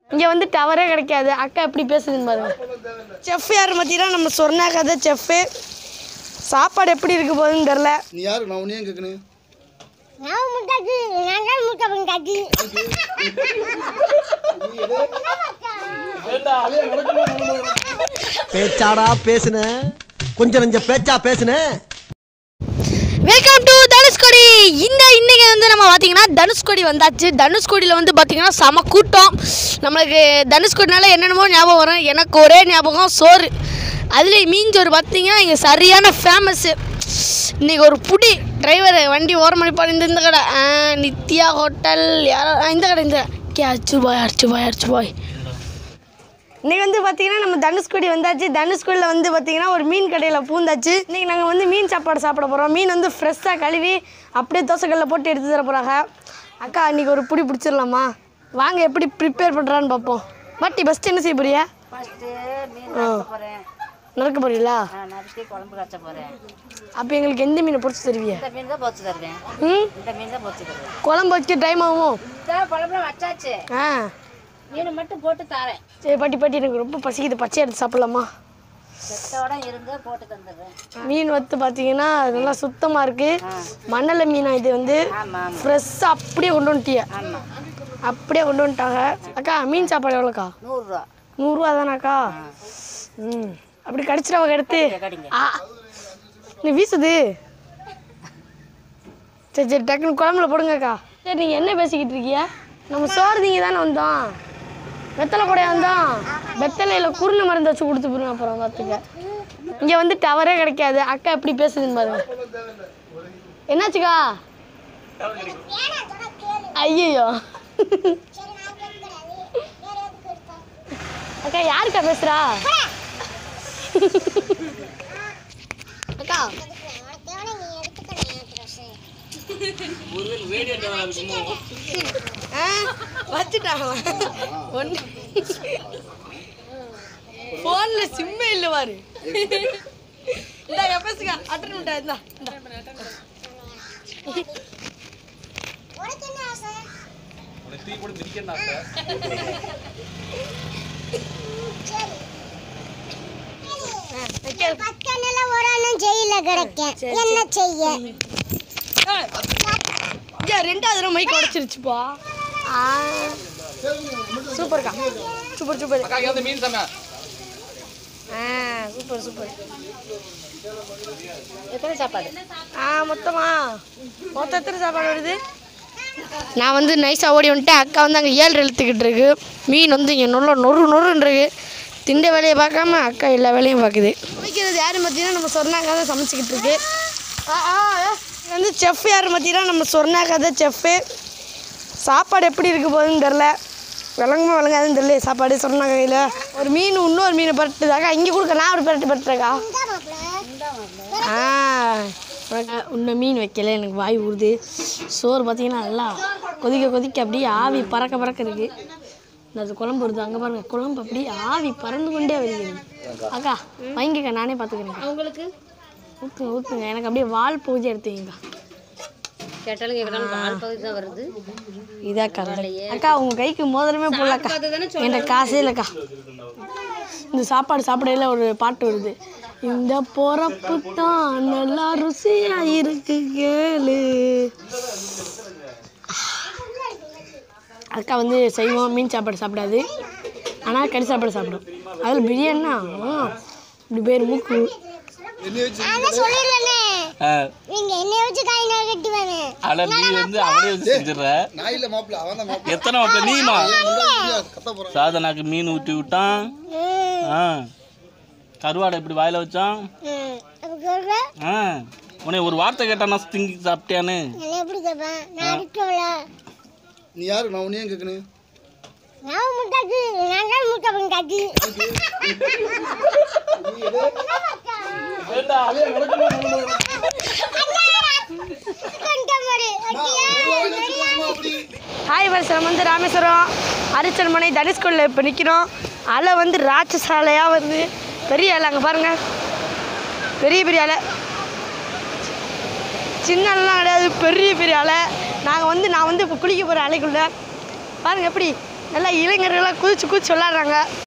இங்கே வந்து டவரே கிடைக்காது அக்கா எப்படி பேசுதுன்னு பாருங்க செஃப் யார் பார்த்தீங்கன்னா நம்ம சொன்னா கதை செஃப்பு சாப்பாடு எப்படி இருக்க போகுதுன்னு தெரில நீ யாரு நான் உன்னையும் கேட்கணும் நான் முட்டாக்கு நான் தான் முட்டை முட்டாக்கு பேச்சாடா பேசுன கொஞ்சம் நஞ்ச பேச்சா பேசுன வெல்கம் டு தனுஷ்கோடி இந்த இன்னைக்கு வந்து நம்ம பார்த்தீங்கன்னா தனுஷ்கோடி வந்தாச்சு தனுஷ்கோடியில் வந்து பார்த்தீங்கன்னா செம கூட்டம் நம்மளுக்கு தனுஷ்கோடினால என்னென்னமோ ஞாபகம் வரும் எனக்கு ஒரே ஞாபகம் சோறு அதுலேயும் மீன் சோறு பார்த்தீங்கன்னா இங்கே சரியான ஃபேமஸ்ஸு இன்றைக்கி ஒரு புடி டிரைவர் வண்டி ஓரம் மணிப்பாடு இந்த இந்த கடை ஆ, நித்யா ஹோட்டல் யாரோ ஆ, இந்த கடை இந்த கே அரிச்சு பாய் அரிச்சு பாய் அரிச்சு பாய் இன்னைக்கு வந்து பார்த்தீங்கன்னா நம்ம தனுஷ்கோடி வந்தாச்சு தனுஷ்கோடியில் வந்து பார்த்தீங்கன்னா ஒரு மீன் கடையில் பூந்தாச்சு இன்னைக்கு நாங்கள் வந்து மீன் சாப்பாடு சாப்பிட போகிறோம் மீன் வந்து ஃப்ரெஷ்ஷாக கழுவி அப்படியே தோசைக்கல்ல போட்டு எடுத்து தர போகிறாங்க அக்கா இன்னைக்கு ஒரு புடி பிடிச்சிடலாமா வாங்க எப்படி ப்ரிப்பேர் பண்ணுறான்னு பார்ப்போம் பாட்டி ஃபஸ்ட்டு என்ன செய்ய போறியா ஃபஸ்ட்டு மீன் நறுக்க போகிறேன் நறுக்க போறீங்களா நான் நறுக்கி குழம்பு காய்ச்ச போகிறேன் அப்போ எங்களுக்கு எந்த மீனை பிடிச்சி தருவியா இந்த மீன் தான் பொரிச்சு தருவேன் ம் இந்த மீன் தான் பொரிச்சு தருவேன் குழம்பு வைக்க டைம் ஆகும் இந்த குழம்புல வச்சாச்சு ஆ மீன் மட்டும் போட்டு தரேன் சரி பாட்டி பாட்டி எனக்கு ரொம்ப பசிக்குது பச்சை எடுத்து சாப்பிடலாமா செத்தோட இருந்து போட்டு தந்துடுறேன் மீன் வந்து பார்த்தீங்கன்னா நல்லா சுத்தமாக இருக்குது மணல மீனா இது வந்து ஆமாம் ஆமாம் ஃப்ரெஷ்ஷாக அப்படியே கொண்டு வந்துட்டிய ஆமாம் அப்படியே கொண்டு வந்துட்டாங்க அக்கா மீன் சாப்பாடு எவ்வளோக்கா நூறுரூவா நூறுரூவா தானாக்கா ம் அப்படி கடிச்சிடவங்க எடுத்து கடிங்க ஆ நீ வீசுது சரி சரி டக்குன்னு குழம்புல போடுங்கக்கா சரி நீங்கள் என்ன பேசிக்கிட்டு இருக்கீங்க நம்ம சோறு திங்க தானே வந்தோம் வெத்தலை கூடைய வந்தோம் வெத்தலையில் குருணை மருந்து வச்சு கொடுத்து போடுங்க அப்புறம் பார்த்துக்க இங்கே வந்து டவரே கிடைக்காது அக்கா எப்படி பேசுதுன்னு பாருங்க என்னாச்சுக்கா ஐயோ அக்கா யாருக்கா பேசுறா அக்கா ஆ வச்சுட்டாங்களா ஒன்று ஃபோனில் சிம்மே இல்லை பாரு இந்தாங்க பேசுங்க அட்டன் விட்டா இந்தா இந்தா. ஆ, வைக்க. பக்கத்துல ஒரு அண்ணன் ஜெயில கிடைக்கேன் என்ன செய்ய இங்க ரெண்டாவது தடவை மைக் உடச்சிருச்சுப்பா ஆ சூப்பர்க்கா சூப்பர் சூப்பர் ஆ சூப்பர் சூப்பர் எத்தனை சாப்பாடு ஆ மொத்தமா மொத்தம் எத்தனை சாப்பாடு வருது நான் வந்து நைஸாக ஓடி வந்துட்டேன் அக்கா வந்து அங்கே ஏழு இழுத்துக்கிட்டு இருக்கு மீன் வந்து இங்கே நொல்ல நொறு நொறுன்னு இருக்கு திண்ட வேலையை பார்க்காம அக்கா எல்லா வேலையும் பார்க்குது சமைக்கிறது யாரும் பார்த்தீங்கன்னா நம்ம சொன்னாக்கா தான் சமைச்சிக்கிட்டு இருக்கு ஆ ஆ ஆ. இது வந்து செஃப் யார் பார்த்தீங்கன்னா நம்ம சொன்னாக்கா தான் செஃப்பு சாப்பாடு எப்படி இருக்க போகுதுன்னு தெரில விளங்குமா விளங்காதுன்னு தெரியல சாப்பாடு சொன்ன கையில் ஒரு மீன் இன்னொரு மீனை பரட்டுதாக்கா இங்கே கொடுக்க நான் ஒரு பரட்டு பரட்டுறேக்கா ஆ உனக்கு உன்னை மீன் வைக்கல எனக்கு வாய் ஊறுது சோறு பார்த்தீங்கன்னா நல்லா கொதிக்க கொதிக்க அப்படியே ஆவி பறக்க பறக்க இருக்கு இந்த அது குழம்பு வருது அங்கே பாருங்க குழம்பு அப்படியே ஆவி பறந்து கொண்டே வருகிறது அக்கா வாங்கிக்கா நானே பார்த்துக்கிறேன் உங்களுக்கு ஊற்றுங்க ஊற்றுங்க எனக்கு அப்படியே வால் பூஜை எடுத்துக்கங்கக்கா கேட்டாலும் கேட்கறாலும் பால் பகுதி தான் வருது இதாக்கா அக்கா உங்க கைக்கு மோதிரமே போடலக்கா என்கிட்ட காசே இல்லைக்கா இந்த சாப்பாடு சாப்பிடையில ஒரு பாட்டு வருது இந்த பொறப்பு தான் நல்லா ருசியா இருக்கு கேளு அக்கா வந்து செய்வோம் மீன் சாப்பாடு சாப்பிடாது ஆனால் கறி சாப்பாடு சாப்பிடும் அதில் பிரியாணினா ஆ, இப்படி பேர் மூக்கு நான் சொல்லிடுறேனே நீங்க என்னைய வச்சு காய் நான் கட்டி வேணும் அட நீ வந்து அவனே வச்சு செஞ்சிடுற நான் இல்ல மாப்பிள்ள அவன் தான் மாப்பிள்ள எத்தனை மாப்பிள்ள நீமா கத்த போறான் சாதனாக்கு மீன் ஊட்டி விட்டான் ஆ கருவாடை இப்படி வாயில வச்சான் ஆ உன்னை ஒரு வார்த்தை கேட்டானா திங்கி சாப்பிட்டியான்னு என்ன எப்படி கேட்பேன் நான் இருக்கவள நீ யாரு நான் உன்னையும் கேட்கணும் நான் முட்டாக்கு நான் தான் முட்டை முட்டாக்கு ஹாய் வர்ஸ் நம்ம வந்து ராமேஸ்வரம் அரிச்சல்மனை தனுஷ்கோடியில் இப்போ நிற்கிறோம் அலை வந்து ராட்சச அலையாக வருது பெரிய அலை அங்கே பாருங்கள் பெரிய பெரிய அலை சின்ன அலைலாம் கிடையாது பெரிய பெரிய அலை நாங்கள் வந்து நான் வந்து இப்போ குளிக்க போகிற அலைக்குள்ள பாருங்கள் எப்படி நல்லா இளைஞர்கள்லாம் குதிச்சு குதிச்சு விளாட்றாங்க